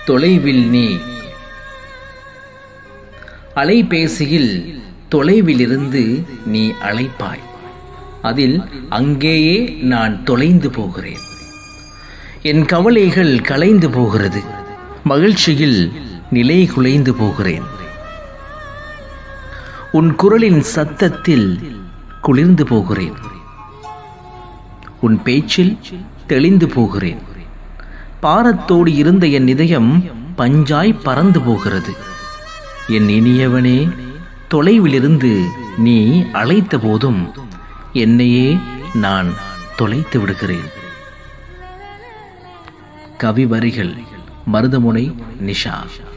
தொலைவில் நீ அலைபேசியில் தொலைவிலிருந்து நீ அழைப்பாய் அதில் அங்கேயே நான் தொலைந்து போகிறேன் என் கவலைகள் கலைந்து போகிறது மகிழ்ச்சியில் நிலை குலைந்து போகிறேன் உன் குரலின் சத்தத்தில் குளிர்ந்து போகிறேன் உன் பேச்சில் தெளிந்து போகிறேன் பாரத்தோடு இருந்த என் இதயம் பஞ்சாய் பறந்து போகிறது என் இனியவனே தொலைவிலிருந்து நீ அழைத்த போதும் என்னையே நான் தொலைத்து விடுகிறேன் கவி வரிகள் மருதமுனை நிஷா